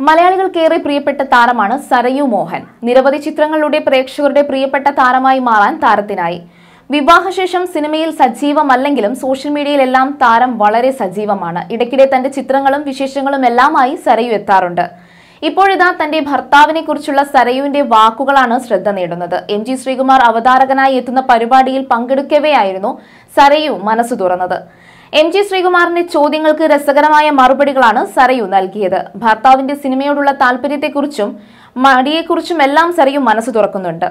മലയാളികൾക്കേറെ പ്രിയപ്പെട്ട താരമാണ് സരയു മോഹൻ നിരവധി ചിത്രങ്ങളിലൂടെ പ്രേക്ഷകരുടെ പ്രിയപ്പെട്ട താരമായി മാറാൻ താരത്തിനായി വിവാഹശേഷം സിനിമയിൽ സജീവമല്ലെങ്കിലും സോഷ്യൽ മീഡിയയിലെല്ലാം താരം വളരെ സജീവമാണ് ഇടയ്ക്കിടെ തന്റെ ചിത്രങ്ങളും വിശേഷങ്ങളും എല്ലാമായി സരയു എത്താറുണ്ട് ഇപ്പോഴിതാ തന്റെ ഭർത്താവിനെ കുറിച്ചുള്ള സരയുവിന്റെ വാക്കുകളാണ് ശ്രദ്ധ നേടുന്നത് എം ജി ശ്രീകുമാർ അവതാരകനായി എത്തുന്ന പരിപാടിയിൽ പങ്കെടുക്കവെയായിരുന്നു സരയു മനസ്സു തുറന്നത് എം ജി ശ്രീകുമാറിന്റെ ചോദ്യങ്ങൾക്ക് രസകരമായ മറുപടികളാണ് സരയു നൽകിയത് ഭർത്താവിന്റെ സിനിമയോടുള്ള താല്പര്യത്തെക്കുറിച്ചും മടിയെക്കുറിച്ചും എല്ലാം സരയു മനസ്സ് തുറക്കുന്നുണ്ട്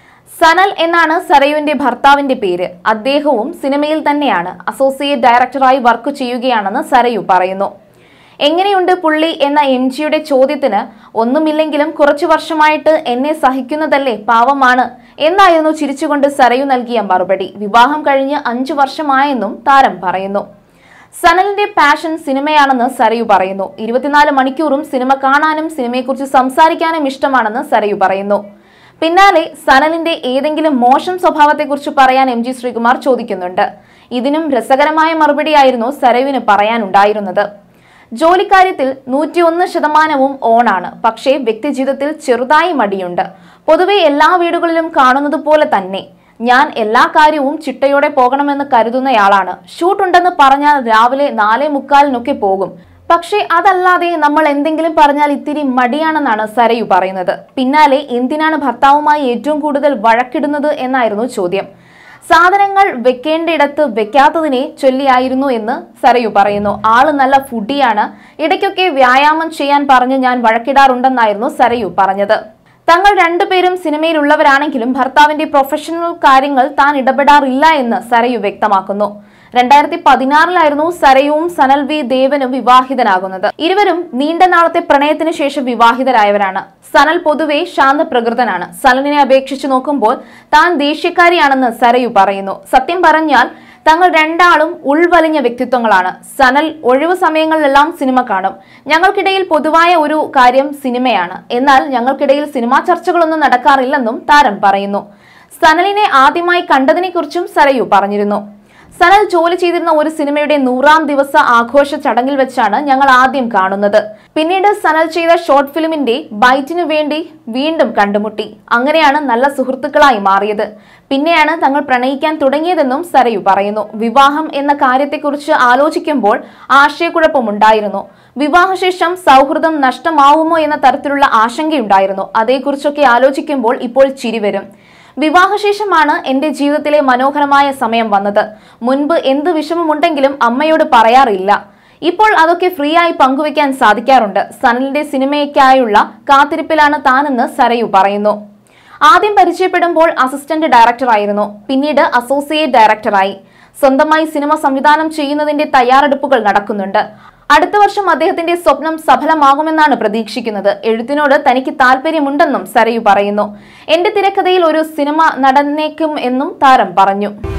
സനൽ എന്നാണ് സരയുവിന്റെ ഭർത്താവിന്റെ പേര് അദ്ദേഹവും സിനിമയിൽ തന്നെയാണ് അസോസിയേറ്റ് ഡയറക്ടറായി വർക്ക് ചെയ്യുകയാണെന്ന് സരയു പറയുന്നു എങ്ങനെയുണ്ട് പുള്ളി എന്ന എം ജിയുടെ ചോദ്യത്തിന് ഒന്നുമില്ലെങ്കിലും കുറച്ചു വർഷമായിട്ട് എന്നെ സഹിക്കുന്നതല്ലേ പാവമാണ് എന്നായിരുന്നു ചിരിച്ചുകൊണ്ട് സരയു നൽകിയ മറുപടി വിവാഹം കഴിഞ്ഞ് അഞ്ചു വർഷമായെന്നും താരം പറയുന്നു സനലിന്റെ പാഷൻ സിനിമയാണെന്ന് സരയു പറയുന്നു ഇരുപത്തിനാല് മണിക്കൂറും സിനിമ കാണാനും സിനിമയെക്കുറിച്ച് സംസാരിക്കാനും ഇഷ്ടമാണെന്ന് സരയു പറയുന്നു പിന്നാലെ സനലിന്റെ ഏതെങ്കിലും മോശം സ്വഭാവത്തെക്കുറിച്ച് പറയാൻ എം ജി ശ്രീകുമാർ ചോദിക്കുന്നുണ്ട് ഇതിനും രസകരമായ മറുപടിയായിരുന്നു സരയുവിന് പറയാനുണ്ടായിരുന്നത് ജോലിക്കാര്യത്തിൽ നൂറ്റിയൊന്ന് ശതമാനവും ഓണാണ് പക്ഷേ വ്യക്തിജീവിതത്തിൽ ചെറുതായി മടിയുണ്ട് പൊതുവെ എല്ലാ വീടുകളിലും കാണുന്നത് പോലെ തന്നെ ഞാൻ എല്ലാ കാര്യവും ചിട്ടയോടെ പോകണമെന്ന് കരുതുന്നയാളാണ് ഷൂട്ട് ഉണ്ടെന്ന് പറഞ്ഞാൽ രാവിലെ നാലേ മുക്കാലിനൊക്കെ പോകും പക്ഷേ അതല്ലാതെ നമ്മൾ എന്തെങ്കിലും പറഞ്ഞാൽ ഇത്തിരി മടിയാണെന്നാണ് സരയു പറയുന്നത് പിന്നാലെ എന്തിനാണ് ഭർത്താവുമായി ഏറ്റവും കൂടുതൽ വഴക്കിടുന്നത് എന്നായിരുന്നു ചോദ്യം സാധനങ്ങൾ വെക്കേണ്ടിടത്ത് വെക്കാത്തതിനെ ചൊല്ലിയായിരുന്നു എന്ന് സരയു പറയുന്നു ആള് നല്ല ഫുഡിയാണ് ഇടയ്ക്കൊക്കെ വ്യായാമം ചെയ്യാൻ പറഞ്ഞ് ഞാൻ വഴക്കിടാറുണ്ടെന്നായിരുന്നു സരയു പറഞ്ഞത് തങ്ങൾ രണ്ടുപേരും സിനിമയിലുള്ളവരാണെങ്കിലും ഭർത്താവിന്റെ പ്രൊഫഷണൽ കാര്യങ്ങൾ താൻ ഇടപെടാറില്ല എന്ന് സരയു വ്യക്തമാക്കുന്നു രണ്ടായിരത്തി പതിനാറിലായിരുന്നു സരയുവും സനൽ വി ദേവനും വിവാഹിതനാകുന്നത് ഇരുവരും നീണ്ട നാളത്തെ പ്രണയത്തിന് ശേഷം വിവാഹിതരായവരാണ് സനൽ പൊതുവെ ശാന്തപ്രകൃതനാണ് സനലിനെ അപേക്ഷിച്ച് നോക്കുമ്പോൾ താൻ ദേഷ്യക്കാരിയാണെന്ന് സരയു പറയുന്നു സത്യം പറഞ്ഞാൽ തങ്ങൾ രണ്ടാളും ഉൾവലിഞ്ഞ വ്യക്തിത്വങ്ങളാണ് സനൽ ഒഴിവു സമയങ്ങളിലെല്ലാം സിനിമ കാണും ഞങ്ങൾക്കിടയിൽ പൊതുവായ ഒരു കാര്യം സിനിമയാണ് എന്നാൽ ഞങ്ങൾക്കിടയിൽ സിനിമാ ചർച്ചകളൊന്നും നടക്കാറില്ലെന്നും താരം പറയുന്നു സനലിനെ ആദ്യമായി കണ്ടതിനെക്കുറിച്ചും സരയു പറഞ്ഞിരുന്നു സനൽ ജോലി ചെയ്തിരുന്ന ഒരു സിനിമയുടെ നൂറാം ദിവസ ആഘോഷ ചടങ്ങിൽ വെച്ചാണ് ഞങ്ങൾ ആദ്യം കാണുന്നത് പിന്നീട് സനൽ ചെയ്ത ഷോർട്ട് ഫിലിമിന്റെ ബൈറ്റിനു വേണ്ടി വീണ്ടും കണ്ടുമുട്ടി അങ്ങനെയാണ് നല്ല സുഹൃത്തുക്കളായി മാറിയത് പിന്നെയാണ് തങ്ങൾ പ്രണയിക്കാൻ തുടങ്ങിയതെന്നും സരയു പറയുന്നു വിവാഹം എന്ന കാര്യത്തെക്കുറിച്ച് ആലോചിക്കുമ്പോൾ ആശയക്കുഴപ്പമുണ്ടായിരുന്നു വിവാഹശേഷം സൗഹൃദം നഷ്ടമാവുമോ എന്ന തരത്തിലുള്ള ആശങ്കയുണ്ടായിരുന്നു അതേക്കുറിച്ചൊക്കെ ആലോചിക്കുമ്പോൾ ഇപ്പോൾ ചിരി വരും വിവാഹശേഷമാണ് എന്റെ ജീവിതത്തിലെ മനോഹരമായ സമയം വന്നത് മുൻപ് എന്ത് വിഷമമുണ്ടെങ്കിലും അമ്മയോട് പറയാറില്ല ഇപ്പോൾ അതൊക്കെ ഫ്രീ ആയി പങ്കുവെക്കാൻ സാധിക്കാറുണ്ട് സനലിന്റെ സിനിമയ്ക്കായുള്ള കാത്തിരിപ്പിലാണ് താനെന്ന് സരയു പറയുന്നു ആദ്യം പരിചയപ്പെടുമ്പോൾ അസിസ്റ്റന്റ് ഡയറക്ടറായിരുന്നു പിന്നീട് അസോസിയേറ്റ് ഡയറക്ടറായി സ്വന്തമായി സിനിമ സംവിധാനം ചെയ്യുന്നതിന്റെ തയ്യാറെടുപ്പുകൾ നടക്കുന്നുണ്ട് അടുത്ത വർഷം അദ്ദേഹത്തിന്റെ സ്വപ്നം സഫലമാകുമെന്നാണ് പ്രതീക്ഷിക്കുന്നത് എഴുത്തിനോട് തനിക്ക് താല്പര്യമുണ്ടെന്നും സരയു പറയുന്നു എന്റെ തിരക്കഥയിൽ ഒരു സിനിമ നടന്നേക്കും എന്നും താരം പറഞ്ഞു